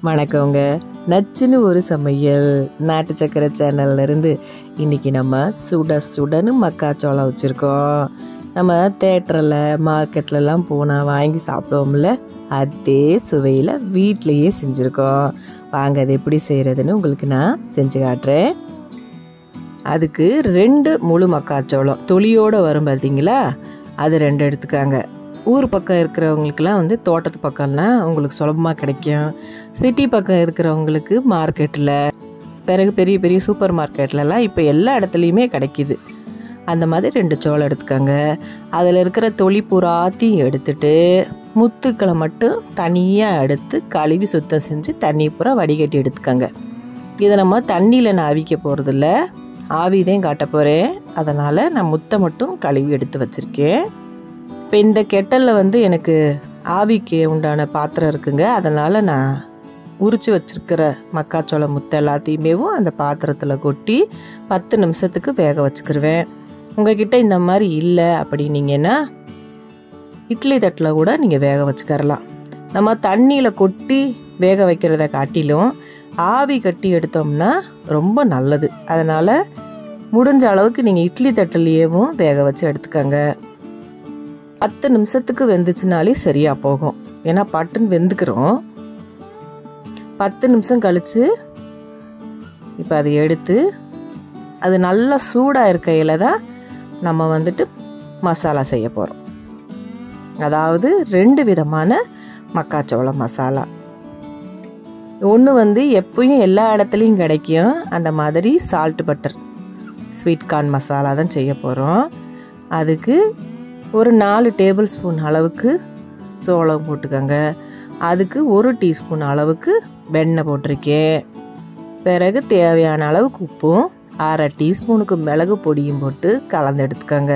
வணக்கங்க நச்சுன்னு ஒரு சமையல் நாட்டு சக்கரை சேனல்ல இருந்து இன்னைக்கு நம்ம சுட சுடன்னு மக்காச்சோளம் வச்சுருக்கோம் நம்ம தேட்டரில் மார்க்கெட்லலாம் போனால் வாங்கி சாப்பிடுவோம்ல அதே சுவையில் வீட்டிலையே செஞ்சுருக்கோம் வாங்க அது எப்படி செய்கிறதுன்னு உங்களுக்கு நான் செஞ்சு காட்டுறேன் அதுக்கு ரெண்டு முழு மக்காச்சோளம் தொலியோடு வரும் பார்த்தீங்களா அது ரெண்டு எடுத்துக்காங்க ஊர் பக்கம் இருக்கிறவங்களுக்குலாம் வந்து தோட்டத்து பக்கம்லாம் உங்களுக்கு சுலபமாக கிடைக்கும் சிட்டி பக்கம் இருக்கிறவங்களுக்கு மார்க்கெட்டில் பிறகு பெரிய பெரிய சூப்பர் மார்க்கெட்லலாம் இப்போ எல்லா இடத்துலையுமே கிடைக்கிது அந்த மாதிரி ரெண்டு சோளம் எடுத்துக்கோங்க அதில் இருக்கிற தொளி புறாத்தையும் எடுத்துட்டு முத்துக்களை மட்டும் தனியாக எடுத்து கழுவி சுத்தம் செஞ்சு தண்ணி பூரா வடிகட்டி எடுத்துக்கோங்க இதை நம்ம தண்ணியில் நான் அவிக்க போகிறதில்ல ஆவிதையும் காட்ட போகிறேன் அதனால் நான் முத்தை மட்டும் கழுவி எடுத்து வச்சுருக்கேன் இப்போ இந்த கெட்டலில் வந்து எனக்கு ஆவிக்கு உண்டான பாத்திரம் இருக்குங்க அதனால் நான் உரிச்சு வச்சிருக்கிற மக்காச்சோள முத்தை எல்லாத்தையுமேவும் அந்த பாத்திரத்தில் கொட்டி பத்து நிமிஷத்துக்கு வேக வச்சுக்கிருவேன் உங்ககிட்ட இந்த மாதிரி இல்லை அப்படின்னீங்கன்னா இட்லி தட்டில் கூட நீங்கள் வேக வச்சுக்கரலாம் நம்ம தண்ணியில் கொட்டி வேக வைக்கிறத காட்டிலும் ஆவி கட்டி எடுத்தோம்னா ரொம்ப நல்லது அதனால் முடிஞ்ச அளவுக்கு நீங்கள் இட்லி தட்டுலேயேவும் வேக வச்சு எடுத்துக்கோங்க பத்து நிமிஷத்துக்கு வெந்துச்சுனாலே சரியாக போகும் ஏன்னா பட்டுன்னு வெந்துக்கிறோம் பத்து நிமிஷம் கழித்து இப்போ அதை எடுத்து அது நல்லா சூடாக இருக்கையில் தான் நம்ம வந்துட்டு மசாலா செய்ய போகிறோம் அதாவது ரெண்டு விதமான மக்காச்சோள மசாலா ஒன்று வந்து எப்பயும் எல்லா இடத்துலையும் கிடைக்கும் அந்த மாதிரி salt butter sweet corn masala தான் செய்ய போகிறோம் அதுக்கு ஒரு நாலு டேபிள் ஸ்பூன் அளவுக்கு சோளம் போட்டுக்கோங்க அதுக்கு ஒரு டீஸ்பூன் அளவுக்கு வெண்ணெய் போட்டிருக்கேன் பிறகு தேவையான அளவுக்கு உப்பும் அரை டீஸ்பூனுக்கு மிளகு பொடியும் போட்டு கலந்து எடுத்துக்கோங்க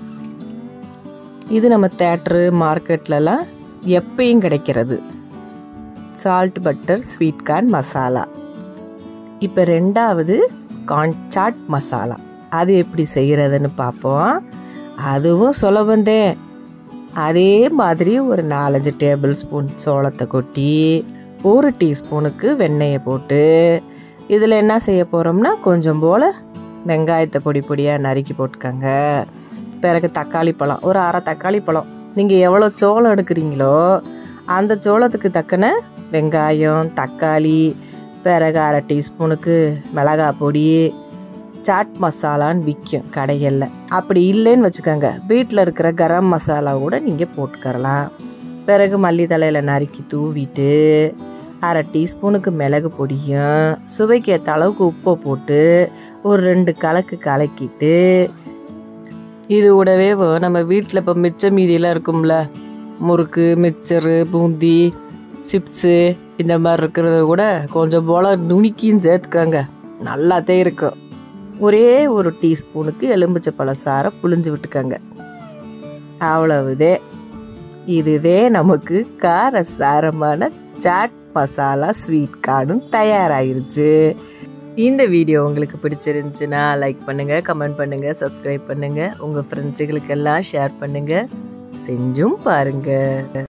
இது நம்ம தேட்ரு மார்க்கெட்லலாம் எப்பயும் கிடைக்கிறது salt butter sweet corn masala இப்போ ரெண்டாவது கார்ன் சாட் மசாலா அது எப்படி செய்கிறதுன்னு பார்ப்போம் அதுவும் சுலபந்தே அதே மாதிரி ஒரு நாலஞ்சு டேபிள் ஸ்பூன் சோளத்தை கொட்டி ஒரு டீஸ்பூனுக்கு வெண்ணெயை போட்டு இதில் என்ன செய்ய போகிறோம்னா கொஞ்சம் போல் வெங்காயத்தை பொடி பொடியாக நறுக்கி போட்டுக்கோங்க பிறகு தக்காளி பழம் ஒரு அரை தக்காளி பழம் நீங்கள் எவ்வளோ சோளம் எடுக்கிறீங்களோ அந்த சோளத்துக்கு தக்கன வெங்காயம் தக்காளி பிறகு அரை டீஸ்பூனுக்கு மிளகாய் பொடி சாட் மசாலான்னு விற்கும் கடைகளில் அப்படி இல்லைன்னு வச்சுக்கோங்க வீட்டில் இருக்கிற கரம் மசாலா கூட நீங்கள் போட்டுக்கரலாம் பிறகு மல்லித்தலையில் நறுக்கி தூவிட்டு அரை டீஸ்பூனுக்கு மிளகு பொடியும் சுவைக்கு ஏற்ற அளவுக்கு உப்பை போட்டு ஒரு ரெண்டு கலக்கு கலக்கிட்டு இது கூடவே நம்ம வீட்டில் இப்போ மிச்ச மீதியெல்லாம் இருக்கும்ல முறுக்கு மிச்சரு பூந்தி சிப்ஸு இந்த மாதிரி இருக்கிறத கூட கொஞ்சம் போல் நுணுக்கியும் சேர்த்துக்கோங்க நல்லாத்தே இருக்கும் ஒரே ஒரு டீஸ்பூனுக்கு எலும்பிச்சை பழசாரை புழிஞ்சு விட்டுக்கோங்க அவ்வளவுதே இதுவே நமக்கு கார சாரமான சாட் மசாலா ஸ்வீட் கார்டும் தயாராகிருச்சு இந்த வீடியோ உங்களுக்கு பிடிச்சிருந்துச்சுன்னா லைக் பண்ணுங்கள் கமெண்ட் பண்ணுங்கள் சப்ஸ்கிரைப் பண்ணுங்கள் உங்கள் ஃப்ரெண்ட்ஸுகளுக்கெல்லாம் ஷேர் பண்ணுங்கள் செஞ்சும் பாருங்கள்